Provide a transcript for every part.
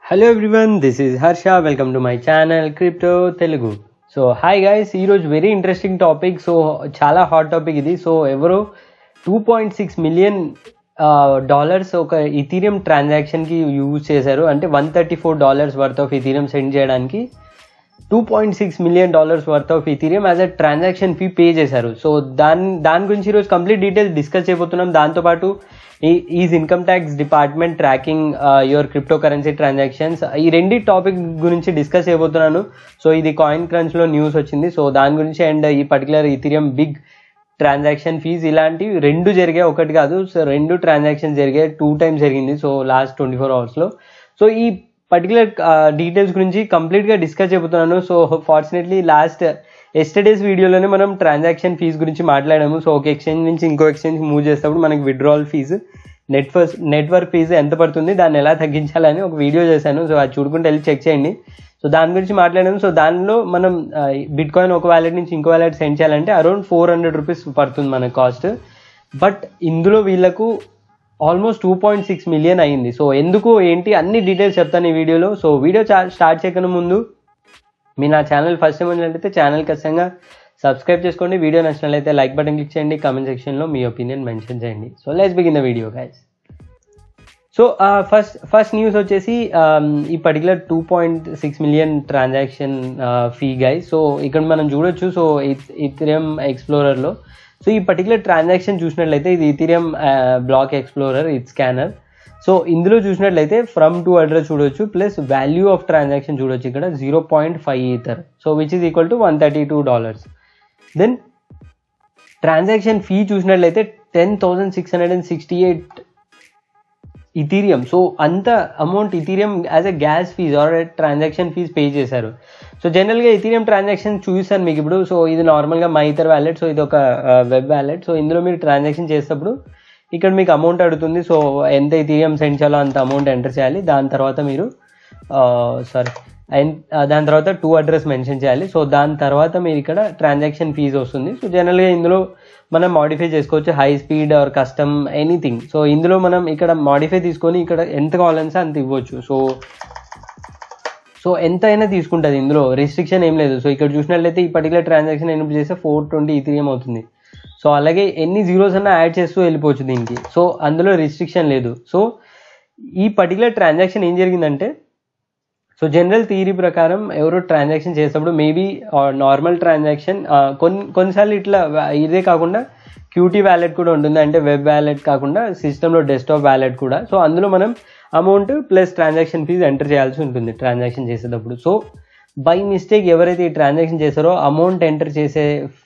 hello everyone this is Harsha welcome to my channel crypto Telugu so hi guys ఈరోజు very interesting topic so చాలా hot topic ఇది so ఎవరో two point six million dollars ఒక Ethereum ట్రాన్సాక్షన్కి use చేశారు అంటే one thirty four dollars worth of Ethereum send చేయడానికి two point six million dollars worth of Ethereum as a transaction fee pay చేశారు so దాని దాని గురించి ఈరోజు కంప్లీట్ డీటెయిల్స్ డిస్కస్ చేయబోతున్నాం దాంతోపాటు ఈ is income tax department tracking your crypto currency transactions ఈ రెండు టాపిక్ గురించి డిస్కస్ చేయబోతున్నాను సో ఇది కాయిన్ క్రంచ్లో న్యూస్ వచ్చింది సో దాని గురించి అండ్ ఈ particular Ethereum big transaction fees ఇలాంటివి రెండు జరిగాయి ఒకటి కాదు సో రెండు ట్రాన్సాక్షన్ జరిగాయి టూ టైమ్స్ జరిగింది సో లాస్ట్ ట్వంటీ ఫోర్ అవర్స్లో సో ఈ పర్టికులర్ డీటెయిల్స్ గురించి కంప్లీట్గా డిస్కస్ చెబుతున్నాను సో ఫార్చునేట్లీ లాస్ట్ ఎస్టర్డేస్ వీడియోలోనే మనం ట్రాన్సాక్షన్ ఫీజ్ గురించి మాట్లాడాము సో ఒక ఎక్స్చేంజ్ నుంచి ఇంకో ఎక్స్చేంజ్ మూవ్ చేసేటప్పుడు మనకి withdrawal fees network network fees ఎంత పడుతుంది దాన్ని ఎలా తగ్గించాలని ఒక వీడియో చేశాను సో అది చూడుకుంటే వెళ్ళి చెక్ చేయండి సో దాని గురించి మాట్లాడాము సో దానిలో మనం బిట్ కాయిన్ ఒక వ్యాలెట్ నుంచి ఇంకో వ్యాలెట్ సెండ్ చేయాలంటే అరౌండ్ ఫోర్ హండ్రెడ్ రూపీస్ పడుతుంది మన కాస్ట్ బట్ ఇందులో వీళ్ళకు almost two point six million అయింది సో ఎందుకు ఏంటి అన్ని డీటెయిల్స్ చెప్తాను ఈ వీడియోలో సో వీడియో స్టార్ట్ చేయకనే ముందు మీ నా ఛానల్ ఫస్ట్ టైం వచ్చినట్లయితే ఛానల్ ఖచ్చితంగా సబ్స్క్రైబ్ చేసుకోండి వీడియో నచ్చినట్లయితే లైక్ బటన్ క్లిక్ చేయండి కామెంట్ సెక్షన్లో మీ ఒపీనియన్ మెన్షన్ చేయండి so let's begin the video guys so first first news వచ్చేసి ఈ particular two point six million transaction fee guys so ఇక్కడ మనం చూడొచ్చు సో ఇథిరియం ఎక్స్ప్లోరర్లో సో ఈ పర్టికులర్ ట్రాన్సాక్షన్ చూసినట్లయితే ఇది Ethereum block explorer it scanner so ఇందులో చూసినట్లయితే ఫ్రమ్ టు అడ్రస్ చూడొచ్చు ప్లస్ వాల్యూ ఆఫ్ ట్రాన్సాక్షన్ చూడొచ్చు ఇక్కడ zero point five ether so which is equal to one thirty two dollars then transaction fee చూసినట్లయితే ten thousand six hundred and sixty eight Ethereum so అంత amount Ethereum as a gas fees or transaction fees pay చేశారు so జనరల్గా Ethereum transaction చూసాను మీకు ఇప్పుడు so ఇది నార్మల్గా మైతర్ wallet so ఇది ఒక వెబ్ వ్యాలెట్ సో ఇందులో మీరు ట్రాన్సాక్షన్ చేసేటప్పుడు ఇక్కడ మీకు అమౌంట్ అడుగుతుంది సో ఎంత ఇథీరియం సెండ్ చేయాలో అంత అమౌంట్ ఎంటర్ చేయాలి దాని తర్వాత మీరు సారీ అండ్ దాని తర్వాత టూ అడ్రస్ మెన్షన్ చేయాలి సో దాని తర్వాత మీరు ఇక్కడ ట్రాన్సాక్షన్ ఫీజ్ వస్తుంది సో జనరల్గా ఇందులో మనం మాడిఫై చేసుకోవచ్చు high speed or custom anything so ఇందులో మనం ఇక్కడ మాడిఫై తీసుకొని ఇక్కడ ఎంత కావాలంటే అంత ఇవ్వచ్చు సో సో ఎంత అయినా తీసుకుంటుంది ఇందులో రెస్ట్రిక్షన్ ఏం లేదు సో ఇక్కడ చూసినట్లయితే ఈ పర్టికులర్ ట్రాన్సాక్షన్ ఎనిమిది చేస్తే ఫోర్ ట్వంటీ ఈథీరియం అవుతుంది సో అలాగే ఎన్ని జీరోస్ అన్నా యాడ్ చేస్తూ వెళ్ళిపోవచ్చు దీనికి సో అందులో రిస్ట్రిక్షన్ లేదు సో ఈ పర్టికులర్ ట్రాన్సాక్షన్ ఏం జరిగిందంటే సో జనరల్ థియరీ ప్రకారం ఎవరో ట్రాన్సాక్షన్ చేసేటప్పుడు మేబీ నార్మల్ ట్రాన్సాక్షన్ కొన్ని కొన్నిసార్లు ఇట్లా ఇదే కాకుండా క్యూటీ వ్యాలెట్ కూడా ఉంటుంది అంటే వెబ్ వ్యాలెట్ కాకుండా సిస్టంలో డెస్క్టాప్ వ్యాలెట్ కూడా సో అందులో మనం amount plus transaction fees enter చేయాల్సి ఉంటుంది ట్రాన్సాక్షన్ చేసేటప్పుడు సో బై మిస్టేక్ ఎవరైతే ఈ ట్రాన్సాక్షన్ చేశారో అమౌంట్ ఎంటర్ చేసే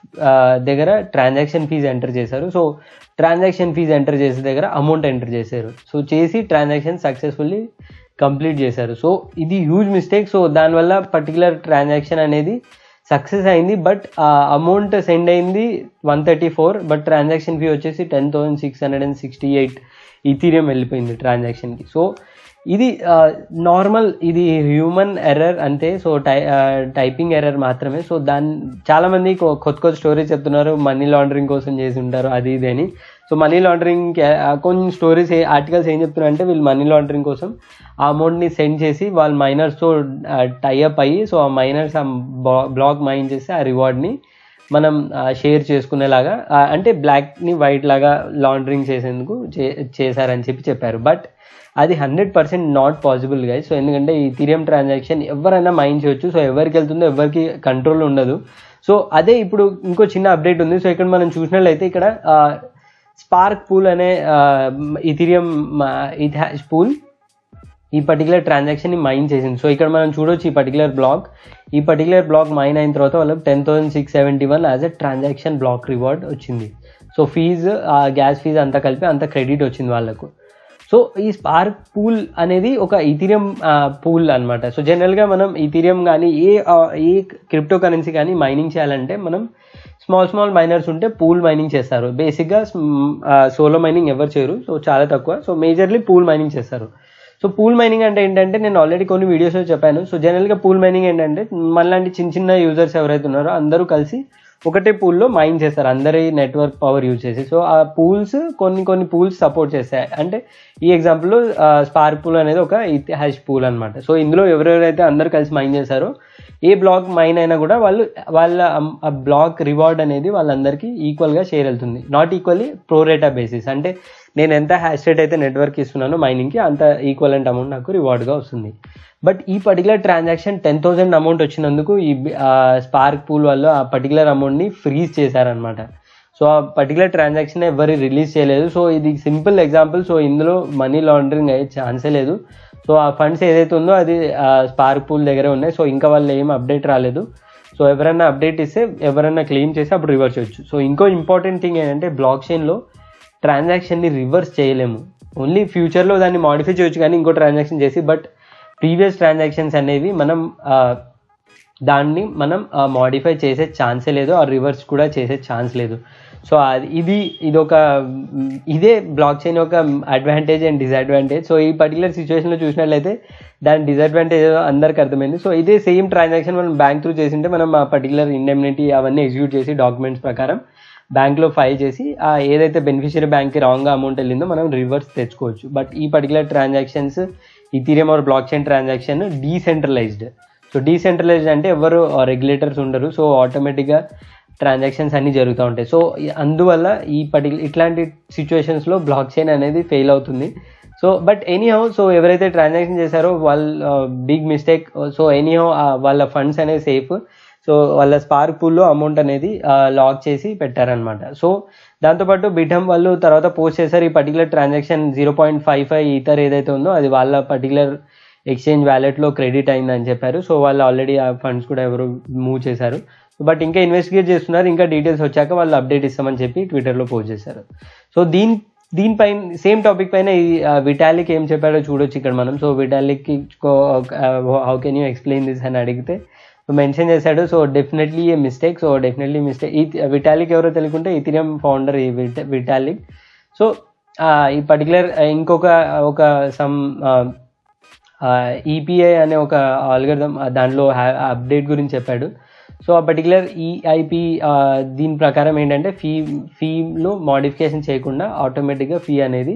దగ్గర ట్రాన్సాక్షన్ ఫీజు ఎంటర్ చేశారు సో ట్రాన్సాక్షన్ ఫీజు ఎంటర్ చేసే దగ్గర అమౌంట్ ఎంటర్ చేశారు సో చేసి ట్రాన్సాక్షన్ సక్సెస్ఫుల్లీ కంప్లీట్ చేశారు సో ఇది హ్యూజ్ మిస్టేక్ సో దానివల్ల పర్టికులర్ ట్రాన్సాక్షన్ అనేది సక్సెస్ అయింది బట్ అమౌంట్ సెండ్ అయింది one thirty four but transaction fee వచ్చేసి ten thousand six hundred and sixty eight Ethereum వెళ్ళిపోయింది ట్రాన్సాక్షన్కి సో ఇది నార్మల్ ఇది హ్యూమన్ ఎర్రర్ అంతే సో టై టైపింగ్ ఎర్రర్ మాత్రమే సో దాని చాలామంది కొత్త కొత్త స్టోరీస్ చెప్తున్నారు మనీ లాండరింగ్ కోసం చేసి ఉంటారు అది ఇది అని సో మనీ లాండరింగ్ కొన్ని స్టోరీస్ ఆర్టికల్స్ ఏం చెప్తున్నారంటే వీళ్ళు మనీ లాండరింగ్ కోసం ఆ అమౌంట్ని సెండ్ చేసి వాళ్ళ మైనర్స్తో టైఅప్ అయ్యి సో ఆ మైనర్స్ ఆ బ్లాక్ మైన్ చేసి ఆ రివార్డ్ని మనం షేర్ చేసుకునేలాగా అంటే బ్లాక్ని వైట్ లాగా లాండరింగ్ చేసేందుకు చేశారని చెప్పి చెప్పారు బట్ అది హండ్రెడ్ పర్సెంట్ నాట్ పాసిబుల్ గా సో ఎందుకంటే ఈ థీరియం ట్రాన్సాక్షన్ ఎవరైనా మైండ్ చేయొచ్చు సో ఎవరికి వెళ్తుందో ఎవరికి కంట్రోల్ ఉండదు సో అదే ఇప్పుడు ఇంకో చిన్న అప్డేట్ ఉంది సో ఇక్కడ మనం చూసినట్లయితే ఇక్కడ స్పార్క్ పూల్ అనే ఇథీరియం ఇథాష్ పూల్ ఈ పర్టికులర్ ట్రాన్సాక్షన్ ని మైన్ చేసింది సో ఇక్కడ మనం చూడొచ్చు ఈ పర్టికులర్ బ్లాక్ ఈ పర్టికులర్ బ్లాక్ మైన్ అయిన తర్వాత వాళ్ళకి ten thousand six seventy one as a transaction block reward వచ్చింది సో ఫీజు ఆ గ్యాస్ ఫీజు అంతా కలిపి అంత క్రెడిట్ వచ్చింది వాళ్ళకు సో ఈ స్పార్క్ పూల్ అనేది ఒక ఇథీరియం పూల్ అనమాట సో జనరల్గా మనం ఇథీరియం కానీ ఏ ఏ క్రిప్టో కరెన్సీ కానీ మైనింగ్ చేయాలంటే మనం స్మాల్ స్మాల్ మైనర్స్ ఉంటే పూల్ మైనింగ్ చేస్తారు బేసిక్గా సోలో మైనింగ్ ఎవరు చేయరు సో చాలా తక్కువ సో మేజర్లీ పూల్ మైనింగ్ చేస్తారు సో పూల్ మైనింగ్ అంటే ఏంటంటే నేను ఆల్రెడీ కొన్ని వీడియోస్లో చెప్పాను సో జనరల్గా పూల్ మైనింగ్ ఏంటంటే మనలాంటి చిన్న చిన్న యూజర్స్ ఎవరైతే ఉన్నారో అందరూ కలిసి ఒకటే పూల్లో మైన్ చేస్తారు అందరి నెట్వర్క్ పవర్ యూజ్ చేసి సో ఆ పూల్స్ కొన్ని కొన్ని పూల్స్ సపోర్ట్ చేస్తాయి అంటే ఈ ఎగ్జాంపుల్లో స్పార్క్ పూల్ అనేది ఒక హ్యాష్ పూల్ అనమాట సో ఇందులో ఎవరెవరైతే అందరు కలిసి మైన్ చేశారో ఏ బ్లాక్ మైన్ అయినా కూడా వాళ్ళు వాళ్ళ ఆ బ్లాక్ రివార్డ్ అనేది వాళ్ళందరికీ ఈక్వల్గా షేర్ వెళ్తుంది నాట్ ఈక్వల్లీ ప్రోరేటా బేసిస్ అంటే నేను ఎంత హ్యాష్ రేట్ అయితే నెట్వర్క్ ఇస్తున్నానో మైనింగ్కి అంత ఈక్వలెంట్ అమౌంట్ నాకు రివార్డ్గా వస్తుంది బట్ ఈ particular transaction ten thousand amount వచ్చినందుకు ఈ స్పార్క్ పూల్ వాళ్ళు ఆ పర్టికులర్ అమౌంట్ని ఫ్రీజ్ చేశారనమాట సో ఆ పర్టికులర్ ట్రాన్సాక్షన్ ఎవరు రిలీజ్ చేయలేదు సో ఇది సింపుల్ ఎగ్జాంపుల్ సో ఇందులో మనీ లాండరింగ్ అయ్యే ఛాన్సే లేదు సో ఆ ఫండ్స్ ఏదైతే ఉందో అది స్పార్క్ పూల్ దగ్గర ఉన్నాయి సో ఇంకా వాళ్ళు ఏం అప్డేట్ రాలేదు సో ఎవరైనా అప్డేట్ ఇస్తే ఎవరైనా క్లెయిమ్ చేస్తే అప్పుడు రివర్స్ చేయొచ్చు సో ఇంకో ఇంపార్టెంట్ థింగ్ ఏంటంటే బ్లాక్ చైన్లో ట్రాన్సాక్షన్ని రివర్స్ చేయలేము ఓన్లీ ఫ్యూచర్లో దాన్ని మాడిఫై చేయొచ్చు కానీ ఇంకో ట్రాన్సాక్షన్ చేసి బట్ ప్రీవియస్ ట్రాన్సాక్షన్స్ అనేవి మనం దాన్ని మనం మాడిఫై చేసే ఛాన్సే లేదు ఆ రివర్స్ కూడా చేసే ఛాన్స్ లేదు సో ఇది ఇది ఒక ఇదే బ్లాక్ చైన్ యొక్క అడ్వాంటేజ్ అండ్ డిసడ్వాంటేజ్ సో ఈ పర్టికులర్ సిచ్యువేషన్లో చూసినట్లయితే దాని డిసడ్వాంటేజ్ అందరికి అర్థమైంది సో ఇదే సేమ్ ట్రాన్సాక్షన్ మనం బ్యాంక్ త్రూ చేసింటే మనం ఆ పర్టికులర్ ఇండెమ్నిటీ అవన్నీ ఎగ్జిక్యూట్ చేసి డాక్యుమెంట్స్ ప్రకారం బ్యాంక్లో ఫైల్ చేసి ఆ ఏదైతే బెనిఫిషియరీ బ్యాంక్కి రాంగ్గా అమౌంట్ వెళ్ళిందో మనం రివర్స్ తెచ్చుకోవచ్చు బట్ ఈ particular transactions Ethereum or block chain transaction decentralized so decentralized అంటే ఎవరు రెగ్యులేటర్స్ ఉండరు సో ఆటోమేటిక్గా ట్రాన్సాక్షన్స్ అన్నీ జరుగుతూ ఉంటాయి సో అందువల్ల ఈ పర్టికులర్ ఇట్లాంటి సిచ్యువేషన్స్లో బ్లాక్ చైన్ అనేది ఫెయిల్ అవుతుంది సో బట్ ఎనీహౌ సో ఎవరైతే ట్రాన్సాక్షన్ చేశారో వాళ్ళ బిగ్ మిస్టేక్ సో ఎనీహౌ వాళ్ళ ఫండ్స్ అనేవి సేఫ్ సో వాళ్ళ స్పార్క్ పూల్లో అమౌంట్ అనేది లాక్ చేసి పెట్టారనమాట సో దాంతోపాటు బిటమ్ వాళ్ళు తర్వాత పోస్ట్ చేశారు ఈ particular transaction zero point five five ether ఏదైతే ఉందో అది వాళ్ళ పర్టికులర్ ఎక్స్చేంజ్ వ్యాలెట్లో క్రెడిట్ అయిందని చెప్పారు సో వాళ్ళు ఆల్రెడీ ఆ ఫండ్స్ కూడా ఎవరు మూవ్ చేశారు బట్ ఇంకా ఇన్వెస్టిగేట్ చేస్తున్నారు ఇంకా డీటెయిల్స్ వచ్చాక వాళ్ళు అప్డేట్ ఇస్తామని చెప్పి ట్విట్టర్లో పోస్ట్ చేశారు సో దీని దీనిపైన సేమ్ టాపిక్ పైన ఈ విటాలిక్ ఏం చెప్పాడో చూడొచ్చు ఇక్కడ మనం సో విటాలిక్కి how can you explain this అని అడిగితే మెన్షన్ చేశాడు so definitely a mistake so definitely mistake ఈ విటాలిక్ ఎవరో తెలియకుంటే ఇథిరియం ఫౌండర్ ఈ విటాలిక్ సో ఈ పర్టికులర్ ఇంకొక ఒక సమ్ ఈపీఐ అనే ఒక ఆల్గర్థం దాంట్లో అప్డేట్ గురించి చెప్పాడు సో ఆ పర్టికులర్ ఈఐపి దీని ప్రకారం ఏంటంటే ఫీ ఫీలో మాడిఫికేషన్ చేయకుండా ఆటోమేటిక్గా ఫీ అనేది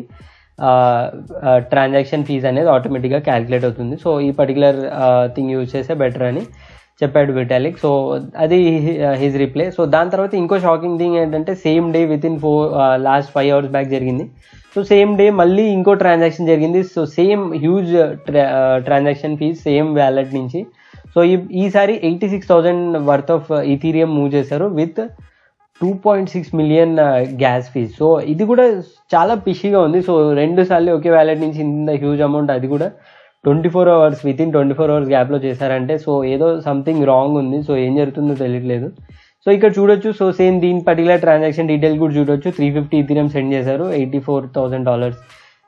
ట్రాన్సాక్షన్ ఫీజ్ అనేది ఆటోమేటిక్గా క్యాలిక్యులేట్ అవుతుంది సో ఈ పర్టికులర్ థింగ్ యూజ్ చేస్తే బెటర్ అని చెప్పాడు విటాలిక్ సో అది హిజ్ రిప్లై సో దాని తర్వాత ఇంకో షాకింగ్ థింగ్ ఏంటంటే same day within four last five hours back జరిగింది సో సేమ్ డే మళ్ళీ ఇంకో ట్రాన్సాక్షన్ జరిగింది so same huge transaction fees same wallet నుంచి సో ఈ ఈసారి eighty six thousand worth of Ethereum move చేశారు with two point six million gas fees so ఇది కూడా చాలా పిషిగా ఉంది సో రెండు సార్లు ఒకే వ్యాలెట్ నుంచి ఇంత హ్యూజ్ అమౌంట్ అది కూడా twenty four hours within twenty four hours గ్యాప్లో చేశారంటే సో ఏదో సంథింగ్ రాంగ్ ఉంది సో ఏం జరుగుతుందో తెలియట్లేదు సో ఇక్కడ చూడొచ్చు సో సేమ్ దీని పర్టికులర్ ట్రాన్సాక్షన్ డీటెయిల్స్ కూడా చూడొచ్చు త్రీ ఫిఫ్టీ ఇథీరియం సెండ్ చేశారు eighty four thousand dollars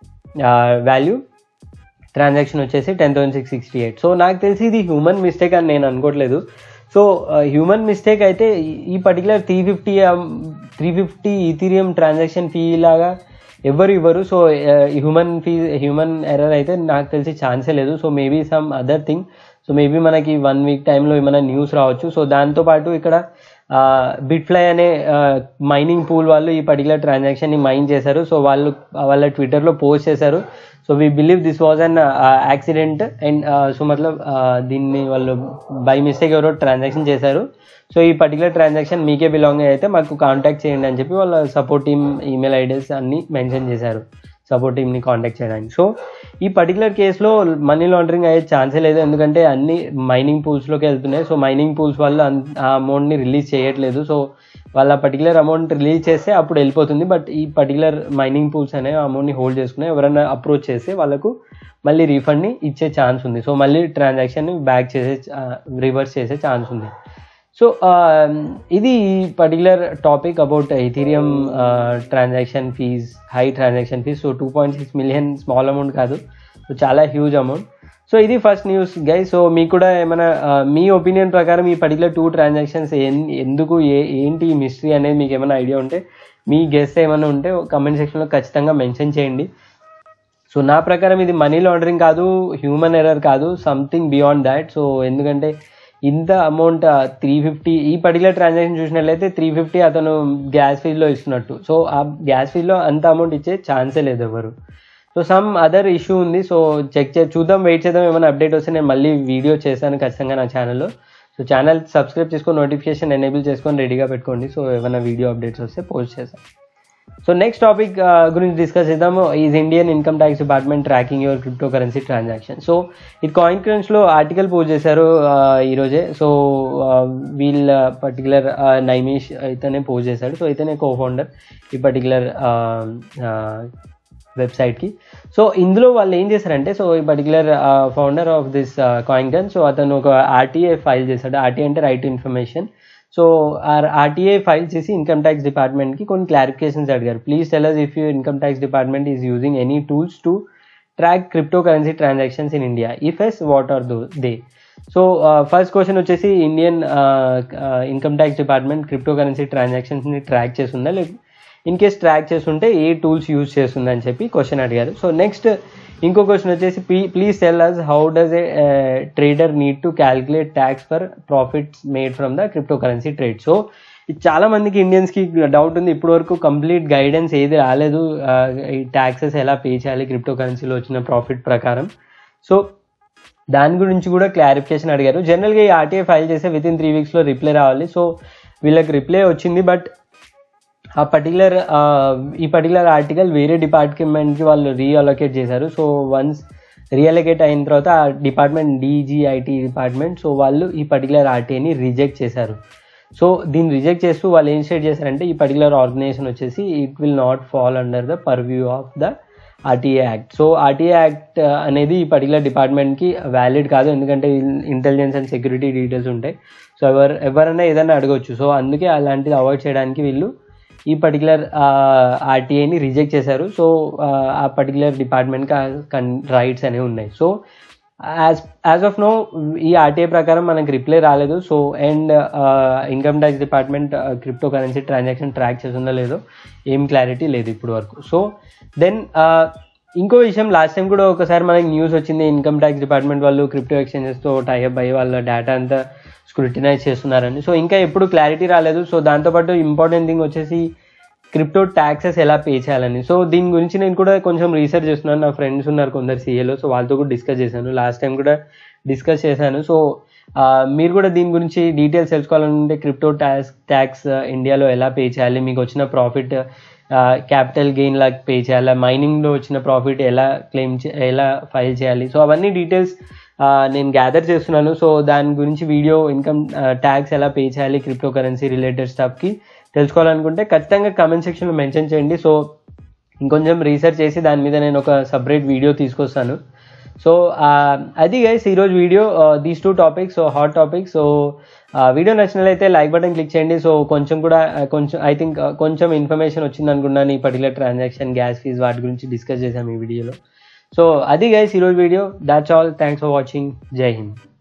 value transaction వచ్చేసి ten thousand six sixty eight so నాకు తెలిసి ఇది హ్యూమన్ మిస్టేక్ అని నేను అనుకోవట్లేదు సో హ్యూమన్ మిస్టేక్ అయితే ఈ particular three fifty three fifty Ethereum transaction fee లాగా ఎవరు ఇవ్వరు so human fee human error అయితే నాకు తెలిసి ఛాన్సే లేదు so maybe some other thing so maybe మనకి వన్ వీక్ టైంలో ఏమైనా న్యూస్ రావచ్చు సో దాంతోపాటు ఇక్కడ బిట్ఫ్లై అనే మైనింగ్ పూల్ వాళ్ళు ఈ పర్టికులర్ ట్రాన్సాక్షన్ని మైన్ చేశారు సో వాళ్ళు వాళ్ళ ట్విట్టర్లో పోస్ట్ చేశారు so we believe this was an accident and so మతలబ్ దీన్ని వాళ్ళు బై మిస్టేక్ ఎవరో ట్రాన్సాక్షన్ చేశారు సో ఈ పర్టికులర్ ట్రాన్సాక్షన్ మీకే బిలాంగ్ అయితే మాకు కాంటాక్ట్ చేయండి అని చెప్పి వాళ్ళ సపోర్ట్ టీమ్ ఈమెయిల్ ఐడీస్ అన్ని మెన్షన్ చేశారు సపోర్ట్ టీమ్ని కాంటాక్ట్ చేయడానికి సో ఈ పర్టికులర్ కేసులో మనీ లాండరింగ్ అయ్యే ఛాన్సే లేదు ఎందుకంటే అన్ని మైనింగ్ పూల్స్లోకి వెళ్తున్నాయి సో మైనింగ్ పూల్స్ వల్ల ఆ అమౌంట్ని రిలీజ్ చేయట్లేదు సో వాళ్ళ పర్టికులర్ అమౌంట్ రిలీజ్ చేస్తే అప్పుడు వెళ్ళిపోతుంది బట్ ఈ పర్టికులర్ మైనింగ్ పూల్స్ అనే అమౌంట్ని హోల్డ్ చేసుకుని ఎవరైనా అప్రోచ్ చేస్తే వాళ్ళకు మళ్ళీ రీఫండ్ని ఇచ్చే ఛాన్స్ ఉంది సో మళ్ళీ ట్రాన్సాక్షన్ని బ్యాక్ చేసే రివర్స్ చేసే ఛాన్స్ ఉంది సో ఇది particular topic about Ethereum transaction fees high transaction fees so two point six million small amount కాదు సో చాలా హ్యూజ్ అమౌంట్ సో ఇది ఫస్ట్ న్యూస్ గై సో మీకు కూడా ఏమైనా మీ ఒపీనియన్ ప్రకారం ఈ పర్టికులర్ టూ ట్రాన్సాక్షన్స్ ఎందుకు ఏ ఏంటి ఈ మిస్టరీ అనేది మీకు ఏమైనా ఐడియా ఉంటే మీ గెస్ట్ ఏమైనా ఉంటే కమెంట్ సెక్షన్లో ఖచ్చితంగా మెన్షన్ చేయండి సో నా ప్రకారం ఇది మనీ లాండరింగ్ కాదు హ్యూమన్ ఎర్రర్ కాదు సంథింగ్ బియాండ్ దాట్ సో ఎందుకంటే ఇంత అమౌంట్ త్రీ ఫిఫ్టీ ఈ పర్టికులర్ ట్రాన్సాక్షన్ చూసినట్లయితే త్రీ ఫిఫ్టీ అతను గ్యాస్ ఫీజ్లో ఇస్తున్నట్టు సో ఆ గ్యాస్ ఫీజ్లో అంత అమౌంట్ ఇచ్చే ఛాన్సే లేదు ఎవరు సో సమ్ అదర్ ఇష్యూ ఉంది సో చెక్ చే చూద్దాం వెయిట్ చేద్దాం ఏమైనా అప్డేట్ వస్తే నేను మళ్ళీ వీడియో చేశాను ఖచ్చితంగా నా ఛానల్లో సో ఛానల్ సబ్స్క్రైబ్ చేసుకొని నోటిఫికేషన్ ఎనేబుల్ చేసుకొని రెడీగా పెట్టుకోండి సో ఏమైనా వీడియో అప్డేట్స్ వస్తే పోస్ట్ చేస్తాను సో నెక్స్ట్ టాపిక్ గురించి డిస్కస్ చేద్దాము is Indian income tax department tracking your crypto currency transaction so ఇది కాయిన్ క్రెన్స్లో ఆర్టికల్ పోస్ట్ చేశారు ఈరోజే సో వీళ్ళ పర్టికులర్ నైమేష్ అయితేనే పోస్ట్ చేశాడు సో అయితేనే కో ఫౌండర్ ఈ పర్టికులర్ వెబ్సైట్కి సో ఇందులో వాళ్ళు ఏం చేశారంటే సో ఈ particular founder of this coin gun so అతను ఒక ఆర్టీఏ ఫైల్ చేశాడు ఆర్టీఏ అంటే right information so RTA file చేసి ఇన్కమ్ ట్యాక్స్ డిపార్ట్మెంట్కి కొన్ని క్లారిఫికేషన్స్ అడిగారు please tell if you income tax department is using any tools to track crypto currency transactions in India if yes what are those so first question వచ్చేసి Indian income tax department crypto currency ట్రాన్సాక్షన్స్ని track చేస్తుందా లేక in case track చేస్తుంటే ఏ tools use చేస్తుందని చెప్పి question అడిగారు so next ఇంకో question వచ్చేసి please tell us how does a trader need to calculate tax for profits made from the crypto currency trade so ఇది చాలా మందికి ఇండియన్స్కి డౌట్ ఉంది ఇప్పటి వరకు కంప్లీట్ గైడెన్స్ ఏది రాలేదు ఈ ట్యాక్సెస్ ఎలా పే చేయాలి క్రిప్టో కరెన్సీలో వచ్చిన ప్రాఫిట్ ప్రకారం సో దాని గురించి కూడా క్లారిఫికేషన్ అడిగారు జనరల్గా ఈ ఆర్టీఐ ఫైల్ చేస్తే విత్ ఇన్ త్రీ వీక్స్లో రిప్లై రావాలి సో వీళ్ళకి రిప్లై వచ్చింది బట్ ఆ పర్టికులర్ ఈ పర్టికులర్ ఆర్టికల్ వేరే డిపార్ట్మెంట్కి వాళ్ళు రీఅలొకేట్ చేశారు సో వన్స్ రీఅలొకేట్ అయిన తర్వాత ఆ డిపార్ట్మెంట్ డీజీఐటీ డిపార్ట్మెంట్ సో వాళ్ళు ఈ పర్టికులర్ ఆర్టీఐని రిజెక్ట్ చేశారు సో దీన్ని రిజెక్ట్ చేస్తూ వాళ్ళు ఏం స్టేట్ చేశారంటే ఈ పర్టికులర్ ఆర్గనైజేషన్ వచ్చేసి it will not fall under the purview of the RTA act so RTA act అనేది ఈ పర్టికులర్ డిపార్ట్మెంట్కి వ్యాలిడ్ కాదు ఎందుకంటే ఇంటెలిజెన్స్ అండ్ సెక్యూరిటీ డీటెయిల్స్ ఉంటాయి సో ఎవరు ఎవరైనా ఏదైనా అడగవచ్చు సో అందుకే అలాంటిది అవాయిడ్ చేయడానికి వీళ్ళు ఈ పర్టికులర్ ఆర్టీఐని రిజెక్ట్ చేశారు సో ఆ పర్టికులర్ డిపార్ట్మెంట్కి రైట్స్ అనేవి ఉన్నాయి so as as of now ఈ ఆర్టీఐ ప్రకారం మనకి రిప్లై రాలేదు so and income tax department crypto currency transaction track చేస్తుందో లేదో ఏం క్లారిటీ లేదు ఇప్పుడు వరకు సో దెన్ ఇంకో విషయం లాస్ట్ టైం కూడా ఒకసారి మనకి న్యూస్ వచ్చింది ఇన్కమ్ ట్యాక్స్ డిపార్ట్మెంట్ వాళ్ళు క్రిప్టో ఎక్స్చేంజెస్తో టైఅప్ అయ్యి వాళ్ళ డేటా అంతా స్క్రూటినైజ్ చేస్తున్నారని సో ఇంకా ఎప్పుడు క్లారిటీ రాలేదు సో దాంతోపాటు ఇంపార్టెంట్ థింగ్ వచ్చేసి క్రిప్టో ట్యాక్సెస్ ఎలా పే చేయాలని సో దీని గురించి నేను కూడా కొంచెం రీసెర్చ్ చేస్తున్నాను నా ఫ్రెండ్స్ ఉన్నారు కొందరు సీఏలో సో వాళ్ళతో కూడా డిస్కస్ చేశాను లాస్ట్ టైం కూడా డిస్కస్ చేశాను సో మీరు కూడా దీని గురించి డీటెయిల్స్ తెలుసుకోవాలనుకుంటే క్రిప్టో ట్యాక్స్ ట్యాక్స్ ఇండియాలో ఎలా పే చేయాలి మీకు వచ్చిన ప్రాఫిట్ క్యాపిటల్ గెయిన్ లాగా పే చేయాలి మైనింగ్లో వచ్చిన ప్రాఫిట్ ఎలా క్లెయిమ్ ఎలా ఫైల్ చేయాలి సో అవన్నీ డీటెయిల్స్ నేను గ్యాదర్ చేస్తున్నాను సో దాని గురించి వీడియో ఇన్కమ్ ట్యాక్స్ ఎలా పే చేయాలి క్రిప్టో కరెన్సీ రిలేటెడ్ స్టఫ్కి తెలుసుకోవాలనుకుంటే ఖచ్చితంగా కమెంట్ సెక్షన్లో మెన్షన్ చేయండి సో ఇంకొంచెం రీసెర్చ్ చేసి దాని మీద నేను ఒక సపరేట్ వీడియో తీసుకొస్తాను సో అది గైస్ ఈరోజు video these two topics so hot topics so video నచ్చినట్లయితే లైక్ బటన్ క్లిక్ చేయండి సో కొంచెం కూడా కొంచెం ఐ థింక్ కొంచెం ఇన్ఫర్మేషన్ వచ్చింది అనుకున్నాను ఈ పర్టికులర్ ట్రాన్సాక్షన్ గ్యాస్ ఫీజ్ వాటి గురించి డిస్కస్ చేసాం ఈ వీడియోలో సో అది గైస్ ఈరోజు video that's all thanks for watching జై హింద్